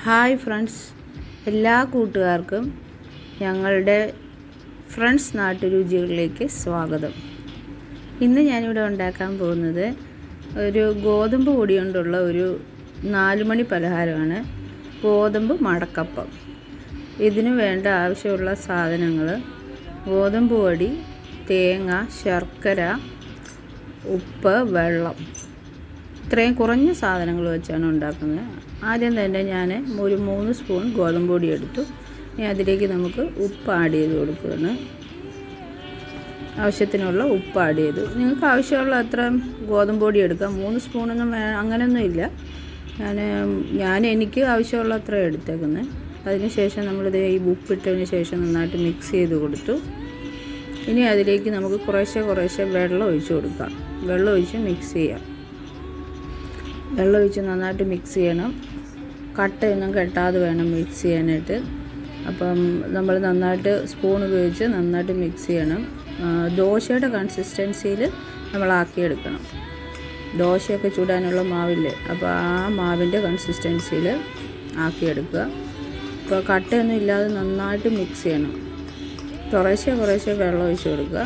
hi friends എല്ലാ കൂട്ടുകാർക്കും ഞങ്ങളുടെ ഫ്രണ്ട്സ് നാട്ടുരുചികളിലേക്ക് സ്വാഗതം ഇന്ന് ഞാനിവിടെ ഉണ്ടാക്കാൻ പോകുന്നത് ഒരു ഗോതമ്പ് പൊടി കൊണ്ടുള്ള ഒരു നാലുമണി പലഹാരമാണ് ഗോതമ്പ് മടക്കപ്പം ഇതിന് വേണ്ട ആവശ്യമുള്ള സാധനങ്ങൾ ഗോതമ്പ് പൊടി തേങ്ങ ശർക്കര ഉപ്പ് വെള്ളം ഇത്രയും കുറഞ്ഞ സാധനങ്ങൾ വെച്ചാണ് ഉണ്ടാക്കുന്നത് ആദ്യം തന്നെ ഞാൻ ഒരു മൂന്ന് സ്പൂൺ ഗോതമ്പ് പൊടി എടുത്തു ഇനി അതിലേക്ക് നമുക്ക് ഉപ്പ് ആഡ് ചെയ്ത് കൊടുക്കുകയാണ് ആവശ്യത്തിനുള്ള ഉപ്പ് ആഡ് ചെയ്തു നിങ്ങൾക്ക് ആവശ്യമുള്ള അത്ര ഗോതമ്പ് പൊടി എടുക്കാം മൂന്ന് സ്പൂണൊന്നും വേ അങ്ങനെയൊന്നും ഇല്ല ഞാൻ ഞാൻ എനിക്ക് ആവശ്യമുള്ള അത്ര എടുത്തേക്കുന്നത് അതിനുശേഷം നമ്മളിത് ഈ ഉപ്പിട്ടതിന് ശേഷം നന്നായിട്ട് മിക്സ് ചെയ്ത് കൊടുത്തു ഇനി അതിലേക്ക് നമുക്ക് കുറേശ്ശെ കുറേശ്ശെ വെള്ളം ഒഴിച്ച് കൊടുക്കാം വെള്ളം ഒഴിച്ച് മിക്സ് ചെയ്യാം വെള്ളം ഒഴിച്ച് നന്നായിട്ട് മിക്സ് ചെയ്യണം കട്ടയൊന്നും കെട്ടാതെ വേണം മിക്സ് ചെയ്യാനായിട്ട് അപ്പം നമ്മൾ നന്നായിട്ട് സ്പൂൺ ഉപയോഗിച്ച് നന്നായിട്ട് മിക്സ് ചെയ്യണം ദോശയുടെ കൺസിസ്റ്റൻസിയിൽ നമ്മളാക്കിയെടുക്കണം ദോശയൊക്കെ ചൂടാനുള്ള മാവില്ലേ അപ്പോൾ ആ മാവിൻ്റെ കൺസിസ്റ്റൻസിയിൽ ആക്കിയെടുക്കുക അപ്പോൾ കട്ടയൊന്നും ഇല്ലാതെ നന്നായിട്ട് മിക്സ് ചെയ്യണം കുറേശ്ശെ കുറേശ്ശെ വെള്ളം ഒഴിച്ച് കൊടുക്കുക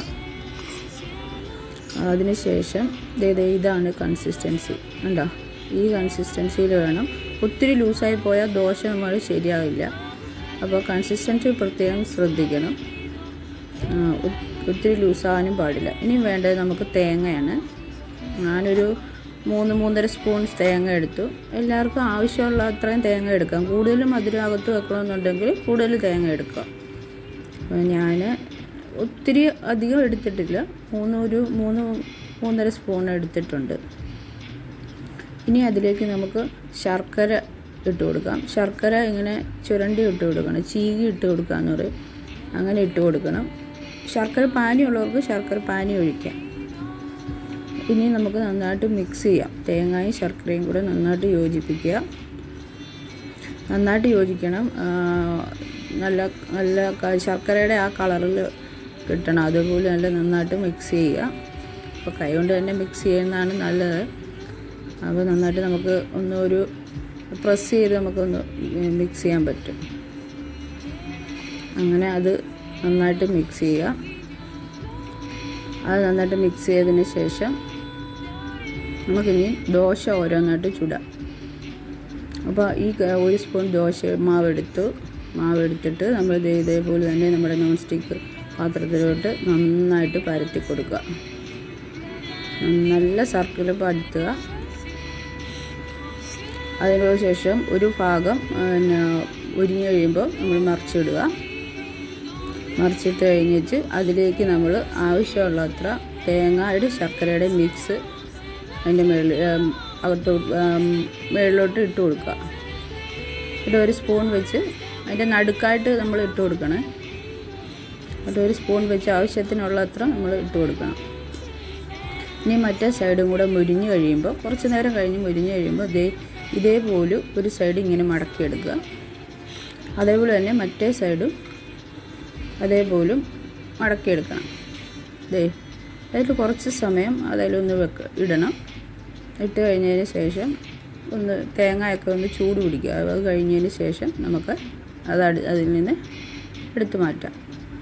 അതിനുശേഷം ഇതാണ് കൺസിസ്റ്റൻസി ഉണ്ടോ ഈ കൺസിസ്റ്റൻസിയിൽ വേണം ഒത്തിരി ലൂസായി പോയാൽ ദോശ നമ്മൾ ശരിയാവില്ല അപ്പോൾ കൺസിസ്റ്റൻസി പ്രത്യേകം ശ്രദ്ധിക്കണം ഒത്തിരി ലൂസാകാനും പാടില്ല ഇനി വേണ്ടത് നമുക്ക് തേങ്ങയാണ് ഞാനൊരു മൂന്ന് മൂന്നര സ്പൂൺ തേങ്ങ എടുത്തു എല്ലാവർക്കും ആവശ്യമുള്ള അത്രയും തേങ്ങ എടുക്കാം കൂടുതൽ മധുരം അകത്ത് വെക്കണമെന്നുണ്ടെങ്കിൽ കൂടുതൽ തേങ്ങ എടുക്കാം ഞാൻ ഒത്തിരി അധികം എടുത്തിട്ടില്ല മൂന്ന് ഒരു മൂന്ന് മൂന്നര സ്പൂൺ എടുത്തിട്ടുണ്ട് ഇനി അതിലേക്ക് നമുക്ക് ശർക്കര ഇട്ട് കൊടുക്കാം ശർക്കര ഇങ്ങനെ ചുരണ്ടി ഇട്ട് കൊടുക്കണം ചീകി ഇട്ട് കൊടുക്കാമെന്ന് പറയും അങ്ങനെ ഇട്ട് കൊടുക്കണം ശർക്കര പാനിയുള്ളവർക്ക് ശർക്കര പാനി ഒഴിക്കാം ഇനി നമുക്ക് നന്നായിട്ട് മിക്സ് ചെയ്യാം തേങ്ങയും ശർക്കരയും കൂടെ നന്നായിട്ട് യോജിപ്പിക്കുക നന്നായിട്ട് യോജിക്കണം നല്ല നല്ല ശർക്കരയുടെ ആ കളറിൽ കിട്ടണം അതുപോലെ നല്ല നന്നായിട്ട് മിക്സ് ചെയ്യുക അപ്പോൾ കൈ കൊണ്ട് തന്നെ മിക്സ് ചെയ്യുന്നതാണ് നല്ലത് അപ്പോൾ നന്നായിട്ട് നമുക്ക് ഒന്ന് ഒരു പ്രസ് ചെയ്ത് നമുക്കൊന്ന് മിക്സ് ചെയ്യാൻ പറ്റും അങ്ങനെ അത് നന്നായിട്ട് മിക്സ് ചെയ്യുക അത് നന്നായിട്ട് മിക്സ് ചെയ്തതിന് ശേഷം നമുക്കിനി ദോശ ഓരോന്നായിട്ട് ചുടാം അപ്പോൾ ഈ ഒരു സ്പൂൺ ദോശ മാവെടുത്തു മാവെടുത്തിട്ട് നമ്മൾ ഇതേപോലെ തന്നെ നമ്മുടെ നോൺ സ്റ്റിക്ക് പാത്രത്തിലോട്ട് നന്നായിട്ട് പരത്തി കൊടുക്കുക നല്ല സർക്കിൾ പരത്തുക അതിന് ശേഷം ഒരു ഭാഗം പിന്നെ ഉരിഞ്ഞ് കഴിയുമ്പോൾ നമ്മൾ മറിച്ചിടുക മറിച്ചിട്ട് കഴിഞ്ഞിട്ട് അതിലേക്ക് നമ്മൾ ആവശ്യമുള്ള അത്ര തേങ്ങയുടെ ശർക്കരയുടെ മിക്സ് അതിൻ്റെ മേളിൽ അകത്ത് മേളിലോട്ട് ഇട്ട് കൊടുക്കുക എന്നിട്ട് ഒരു സ്പൂൺ വെച്ച് അതിൻ്റെ നടുക്കായിട്ട് നമ്മൾ ഇട്ട് കൊടുക്കണം എന്നിട്ട് ഒരു സ്പൂൺ വെച്ച് ആവശ്യത്തിനുള്ള അത്ര നമ്മൾ ഇട്ട് കൊടുക്കണം ഇനി മറ്റേ സൈഡും കൂടെ മുരിഞ്ഞ് കഴിയുമ്പോൾ കുറച്ച് നേരം കഴിഞ്ഞ് മുരിഞ്ഞ് കഴിയുമ്പോൾ ഇതേ ഇതേപോലെ ഒരു സൈഡ് ഇങ്ങനെ മടക്കിയെടുക്കുക അതേപോലെ തന്നെ മറ്റേ സൈഡും അതേപോലും മടക്കിയെടുക്കണം ദേ അതിൽ കുറച്ച് സമയം അതിലൊന്ന് വെക്ക ഇടണം ഇട്ട് കഴിഞ്ഞതിന് ശേഷം ഒന്ന് തേങ്ങയൊക്കെ ഒന്ന് ചൂട് പിടിക്കുക അത് കഴിഞ്ഞതിന് ശേഷം നമുക്ക് അത് അതിൽ നിന്ന് എടുത്തു മാറ്റാം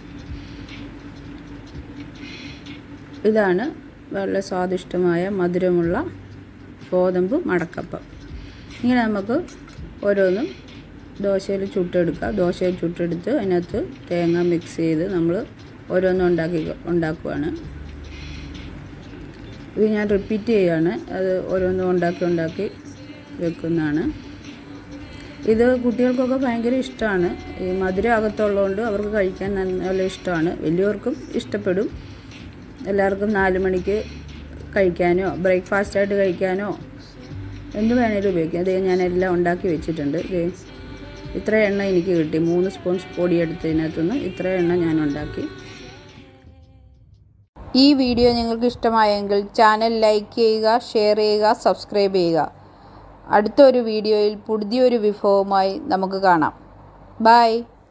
ഇതാണ് വളരെ സ്വാദിഷ്ടമായ മധുരമുള്ള ഗോതമ്പ് മടക്കപ്പം ഇങ്ങനെ നമുക്ക് ഓരോന്നും ദോശയിൽ ചുട്ടെടുക്കുക ദോശയിൽ ചുട്ടെടുത്ത് അതിനകത്ത് തേങ്ങ മിക്സ് ചെയ്ത് നമ്മൾ ഓരോന്നും ഉണ്ടാക്കി ഉണ്ടാക്കുവാണ് ഇത് ഞാൻ റിപ്പീറ്റ് ചെയ്യുകയാണ് അത് ഓരോന്നും ഉണ്ടാക്കി ഉണ്ടാക്കി വെക്കുന്നതാണ് ഇത് കുട്ടികൾക്കൊക്കെ ഭയങ്കര ഇഷ്ടമാണ് ഈ മധുരം അകത്തുള്ളതുകൊണ്ട് അവർക്ക് കഴിക്കാൻ നല്ല ഇഷ്ടമാണ് വലിയവർക്കും ഇഷ്ടപ്പെടും എല്ലാവർക്കും നാല് മണിക്ക് കഴിക്കാനോ ബ്രേക്ക്ഫാസ്റ്റായിട്ട് കഴിക്കാനോ എന്ത് വേണേലും ഉപയോഗിക്കാം അത് ഞാൻ എല്ലാം ഉണ്ടാക്കി വെച്ചിട്ടുണ്ട് ഇത്ര എണ്ണ എനിക്ക് കിട്ടി മൂന്ന് സ്പൂൺ പൊടി എടുത്തതിനകത്തുനിന്ന് ഇത്ര എണ്ണ ഞാൻ ഉണ്ടാക്കി ഈ വീഡിയോ നിങ്ങൾക്ക് ഇഷ്ടമായെങ്കിൽ ചാനൽ ലൈക്ക് ചെയ്യുക ഷെയർ ചെയ്യുക സബ്സ്ക്രൈബ് ചെയ്യുക അടുത്തൊരു വീഡിയോയിൽ പുതിയൊരു വിഭവമായി നമുക്ക് കാണാം ബൈ